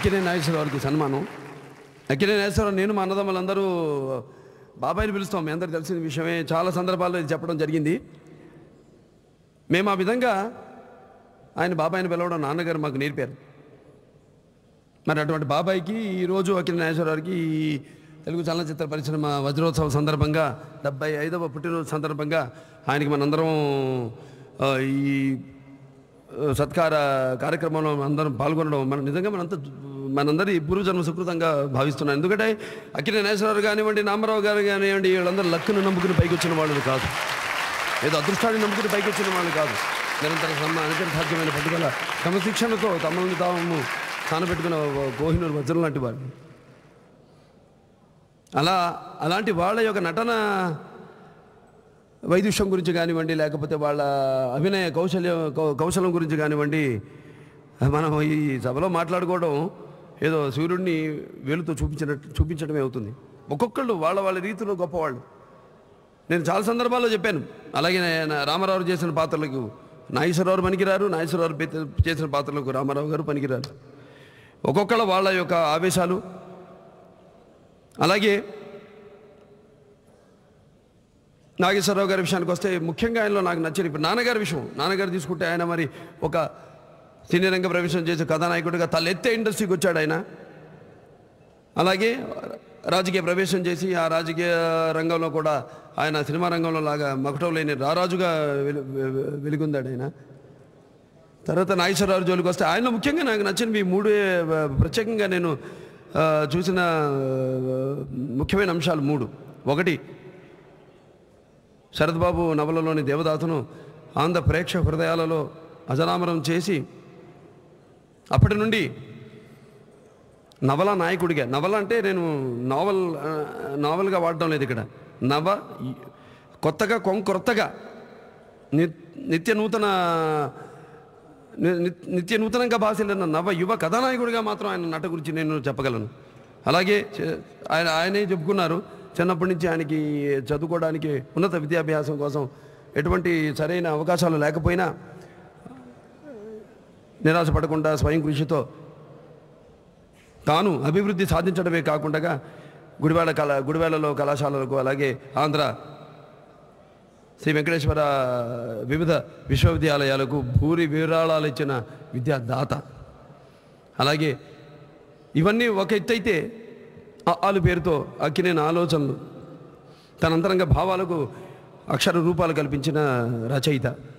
అక్కినే నాగేశ్వరరావుకి సన్మానం అక్కినే నాగేశ్వరరావు నేను మా అన్నదమ్ములందరూ బాబాయిని పిలుస్తాం మీ అందరికి తెలిసిన విషయమే చాలా సందర్భాల్లో ఇది చెప్పడం జరిగింది మేము ఆ విధంగా ఆయన బాబాయిని పిలవడం నాన్నగారు మాకు నేర్పారు మరి అటువంటి బాబాయికి ఈరోజు అఖిల నాగేశ్వరరావుకి ఈ తెలుగు చలనచిత్ర పరిశ్రమ వజ్రోత్సవం సందర్భంగా డెబ్బై ఐదవ పుట్టినరోజు సందర్భంగా ఆయనకి మనందరం ఆ, ఈ ఆ, సత్కార కార్యక్రమంలో అందరం పాల్గొనడం మన నిజంగా మనంతా మనందరి పూర్వజన్మ సుకృతంగా భావిస్తున్నాను ఎందుకంటే అఖిల నాగేశ్వరరావు కానివ్వండి నామరావు గారు కానివ్వండి వీళ్ళందరూ లక్కును నమ్ముకుని పైకి వచ్చిన వాళ్ళు కాదు ఏదో అదృష్టాన్ని నమ్ముకుని పైకి వచ్చిన వాళ్ళు కాదు నిరంతర సమ అనితర సాధ్యమైన పట్టుదల క్రమశిక్షణతో తమల్ని తాము స్థానపెట్టుకున్న కోహినూరు వజ్రం లాంటి వాళ్ళు అలా అలాంటి వాళ్ళ యొక్క నటన వైదుష్యం గురించి కానివ్వండి లేకపోతే వాళ్ళ అభినయ కౌశల్యం కౌ- కౌశలం గురించి కానివ్వండి మనం ఈ సభలో మాట్లాడుకోవడం ఏదో సూర్యుడిని వేలుతో చూపించినట్టు చూపించడమే అవుతుంది ఒక్కొక్కళ్ళు వాళ్ళ వాళ్ళ రీతిలో గొప్పవాళ్ళు నేను చాలా సందర్భాల్లో చెప్పాను అలాగే నా- రామారావు చేసిన పాత్రలకు నాగేశ్వరరావు పనికిరారు నాగేశ్వరరావు పే- చేసిన పాత్రలకు రామారావు గారు పనికిరారు ఒక్కొక్కళ్ళ వాళ్ళ యొక్క ఆవేశాలు అలాగే నాగేశ్వరరావు గారి విషయానికి వస్తే ముఖ్యంగా ఆయనలో నాకు నచ్చిన ఇప్పుడు నాన్నగారి విషయం నాన్నగారు తీసుకుంటే ఆయన మరి ఒక సినీ రంగ ప్రవేశం చేసే కథానాయకుడిగా తలెత్తే ఇండస్ట్రీకి వచ్చాడు ఆయన అలాగే రాజకీయ ప్రవేశం చేసి ఆ రాజకీయ రంగంలో కూడా ఆయన సినిమా రంగంలో లాగా మకుటం లేని రారాజుగా వెలు వె- వెలుగొందాడు ఆయన తర్వాత నాగేశ్వరరావు జోలికి వస్తే ఆయనలో ముఖ్యంగా నాకు నచ్చిన ఈ మూడు ప్రత్యేకంగా నేను ఆ, చూసిన ఆ, ముఖ్యమైన అంశాలు మూడు ఒకటి శరత్ బాబు నవలలోని దేవదాసును ఆంధ్ర ప్రేక్షక హృదయాలలో అజరామరం చేసి అప్పటి నుండి నవల నాయకుడిగా నవల అంటే నేను నావల్ ఆ, నావల్గా వాడటం లేదు ఇక్కడ నవ కొత్తగా కొంకొత్తగా ని- నిత్య నూతన ని- ని- నిత్య నూతనంగా భాషలన్న నవ యువ కథానాయకుడిగా మాత్రం ఆయన నట గురించి నేను చెప్పగలను అలాగే చే- ఆయన ఆయనే చెప్పుకున్నారు చిన్నప్పటి నుంచి ఆయనకి చదువుకోవడానికి ఉన్నత విద్యాభ్యాసం కోసం ఎటువంటి సరైన అవకాశాలు లేకపోయినా నిరాశపడకుండా స్వయం కృషితో తాను అభివృద్ధి సాధించడమే కాకుండా గుడివాడ కళ గుడివాడలో కళాశాలలకు అలాగే ఆంధ్ర శ్రీ వెంకటేశ్వర వివిధ విశ్వవిద్యాలయాలకు భూరి విరాళాలు ఇచ్చిన విద్యాదాత అలాగే ఇవన్నీ ఒక ఎత్తైతే ఆలు పేరుతో అక్కినేని ఆలోచనలు తన అంతరంగ భావాలకు అక్షర రూపాలు కల్పించిన రచయిత